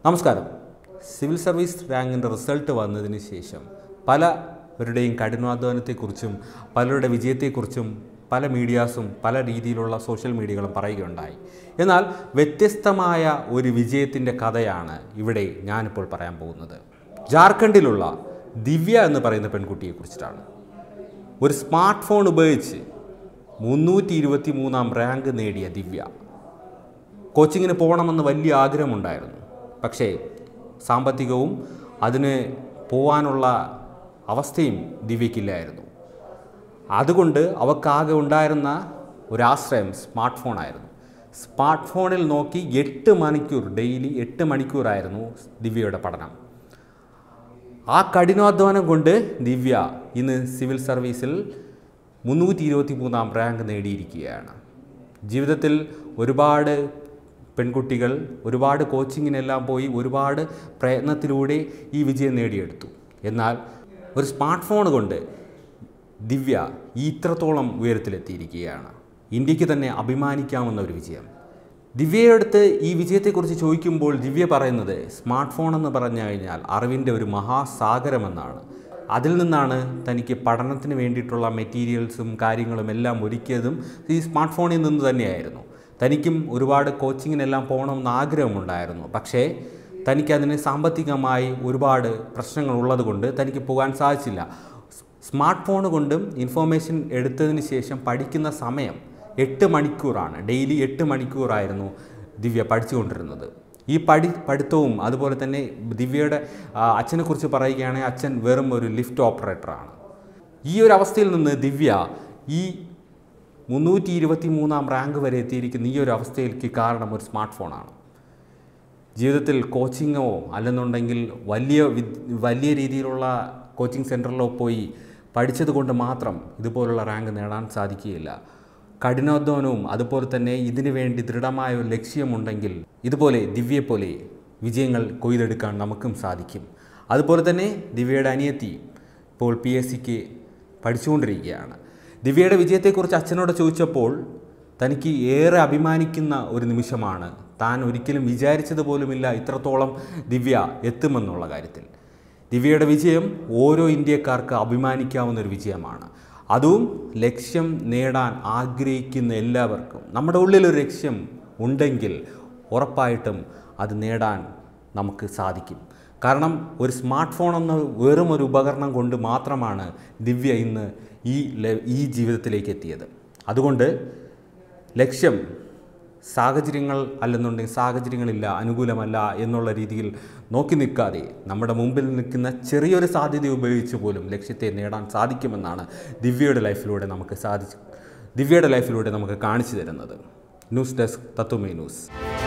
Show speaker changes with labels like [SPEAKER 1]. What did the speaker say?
[SPEAKER 1] നമസ്കാരം civil service റാങ്കിൻ്റെ result വന്നതിന് ശേഷം പലവരുടെയും കഠിനാധ്വാനത്തെക്കുറിച്ചും പലരുടെ വിജയത്തെക്കുറിച്ചും പല മീഡിയാസും പല രീതിയിലുള്ള സോഷ്യൽ മീഡിയകളും പറയുകയുണ്ടായി എന്നാൽ വ്യത്യസ്തമായ ഒരു വിജയത്തിൻ്റെ കഥയാണ് ഇവിടെ ഞാനിപ്പോൾ പറയാൻ പോകുന്നത് ജാർഖണ്ഡിലുള്ള ദിവ്യ എന്ന് പറയുന്ന പെൺകുട്ടിയെക്കുറിച്ചിട്ടാണ് ഒരു സ്മാർട്ട് ഫോൺ ഉപയോഗിച്ച് മുന്നൂറ്റി ഇരുപത്തി മൂന്നാം റാങ്ക് നേടിയ ദിവ്യ കോച്ചിങ്ങിന് പോകണമെന്ന് വലിയ ആഗ്രഹമുണ്ടായിരുന്നു പക്ഷേ സാമ്പത്തികവും അതിന് പോവാനുള്ള അവസ്ഥയും ദിവ്യയ്ക്കില്ലായിരുന്നു അതുകൊണ്ട് അവൾക്കാകെ ഉണ്ടായിരുന്ന ഒരാശ്രയം സ്മാർട്ട് ഫോണായിരുന്നു സ്മാർട്ട് ഫോണിൽ നോക്കി എട്ട് മണിക്കൂർ ഡെയിലി എട്ട് മണിക്കൂറായിരുന്നു ദിവ്യയുടെ പഠനം ആ കഠിനാധ്വാനം കൊണ്ട് ദിവ്യ ഇന്ന് സിവിൽ സർവീസിൽ മുന്നൂറ്റി ഇരുപത്തി മൂന്നാം റാങ്ക് നേടിയിരിക്കുകയാണ് ജീവിതത്തിൽ ഒരുപാട് പെൺകുട്ടികൾ ഒരുപാട് കോച്ചിങ്ങിനെല്ലാം പോയി ഒരുപാട് പ്രയത്നത്തിലൂടെ ഈ വിജയം നേടിയെടുത്തു എന്നാൽ ഒരു സ്മാർട്ട് ഫോൺ കൊണ്ട് ദിവ്യ ഈ ഇത്രത്തോളം ഉയരത്തിലെത്തിയിരിക്കുകയാണ് ഇന്ത്യക്ക് തന്നെ അഭിമാനിക്കാവുന്ന ഒരു വിജയം ദിവ്യയെടുത്ത് ഈ വിജയത്തെക്കുറിച്ച് ചോദിക്കുമ്പോൾ ദിവ്യ പറയുന്നത് സ്മാർട്ട് ഫോൺ എന്ന് പറഞ്ഞു കഴിഞ്ഞാൽ അറിവിൻ്റെ ഒരു മഹാസാഗരമെന്നാണ് അതിൽ നിന്നാണ് തനിക്ക് പഠനത്തിന് വേണ്ടിയിട്ടുള്ള മെറ്റീരിയൽസും കാര്യങ്ങളും എല്ലാം ഒരുക്കിയതും ഈ സ്മാർട്ട് ഫോണിൽ നിന്ന് തന്നെയായിരുന്നു തനിക്കും ഒരുപാട് കോച്ചിങ്ങിനെല്ലാം പോകണമെന്ന് ആഗ്രഹമുണ്ടായിരുന്നു പക്ഷേ തനിക്കതിന് സാമ്പത്തികമായി ഒരുപാട് പ്രശ്നങ്ങൾ ഉള്ളതുകൊണ്ട് തനിക്ക് പോകാൻ സാധിച്ചില്ല സ്മാർട്ട് ഫോൺ കൊണ്ടും ഇൻഫോർമേഷൻ എടുത്തതിന് ശേഷം പഠിക്കുന്ന സമയം എട്ട് മണിക്കൂറാണ് ഡെയിലി എട്ട് മണിക്കൂറായിരുന്നു ദിവ്യ പഠിച്ചുകൊണ്ടിരുന്നത് ഈ പഠി പഠിത്തവും അതുപോലെ തന്നെ ദിവ്യയുടെ ആ, അച്ഛനെക്കുറിച്ച് പറയുകയാണെങ്കിൽ അച്ഛൻ വെറും ഒരു ലിഫ്റ്റ് ഓപ്പറേറ്ററാണ് ഈ ഒരു അവസ്ഥയിൽ നിന്ന് ദിവ്യ ഈ മുന്നൂറ്റി ഇരുപത്തി മൂന്നാം റാങ്ക് വരെ എത്തിയിരിക്കുന്ന ഈ ഒരു അവസ്ഥയിലേക്ക് കാരണം ഒരു സ്മാർട്ട് ഫോണാണ് ജീവിതത്തിൽ കോച്ചിങ്ങോ അല്ലെന്നുണ്ടെങ്കിൽ വലിയ വിദ് വലിയ രീതിയിലുള്ള കോച്ചിങ് സെൻറ്ററിലോ പോയി പഠിച്ചത് കൊണ്ട് മാത്രം ഇതുപോലുള്ള റാങ്ക് നേടാൻ സാധിക്കുകയില്ല കഠിനാധ്വാനവും അതുപോലെ തന്നെ ഇതിനു വേണ്ടി ദൃഢമായ ഒരു ലക്ഷ്യമുണ്ടെങ്കിൽ ഇതുപോലെ ദിവ്യയെപ്പോലെ വിജയങ്ങൾ കൊയ്തെടുക്കാൻ നമുക്കും സാധിക്കും അതുപോലെ തന്നെ ദിവ്യയുടെ അനിയത്തി ഇപ്പോൾ പി എസ് സിക്ക് പഠിച്ചുകൊണ്ടിരിക്കുകയാണ് ദിവ്യയുടെ വിജയത്തെക്കുറിച്ച് അച്ഛനോട് ചോദിച്ചപ്പോൾ തനിക്ക് ഏറെ അഭിമാനിക്കുന്ന ഒരു നിമിഷമാണ് താൻ ഒരിക്കലും വിചാരിച്ചതുപോലുമില്ല ഇത്രത്തോളം ദിവ്യ എത്തുമെന്നുള്ള കാര്യത്തിൽ ദിവ്യയുടെ വിജയം ഓരോ ഇന്ത്യക്കാർക്ക് അഭിമാനിക്കാവുന്ന ഒരു വിജയമാണ് അതും ലക്ഷ്യം നേടാൻ ആഗ്രഹിക്കുന്ന എല്ലാവർക്കും നമ്മുടെ ഉള്ളിലൊരു ലക്ഷ്യം ഉണ്ടെങ്കിൽ ഉറപ്പായിട്ടും അത് നേടാൻ നമുക്ക് സാധിക്കും കാരണം ഒരു സ്മാർട്ട് ഫോൺ എന്ന വെറും ഒരു ഉപകരണം കൊണ്ട് മാത്രമാണ് ദിവ്യ ഇന്ന് ഈ ലെ- ഈ ജീവിതത്തിലേക്ക് എത്തിയത് അതുകൊണ്ട് ലക്ഷ്യം സാഹചര്യങ്ങൾ അല്ലെന്നുണ്ടെങ്കിൽ സാഹചര്യങ്ങളില്ല അനുകൂലമല്ല എന്നുള്ള രീതിയിൽ നോക്കി നിൽക്കാതെ നമ്മുടെ മുമ്പിൽ നിൽക്കുന്ന ചെറിയൊരു സാധ്യത ഉപയോഗിച്ച് പോലും ലക്ഷ്യത്തെ നേടാൻ സാധിക്കുമെന്നാണ് ദിവ്യയുടെ ലൈഫിലൂടെ നമുക്ക് സാധിച്ചു ദിവ്യയുടെ ലൈഫിലൂടെ നമുക്ക് കാണിച്ചു തരുന്നത് ന്യൂസ് ഡെസ്ക് തത്വമേ ന്യൂസ്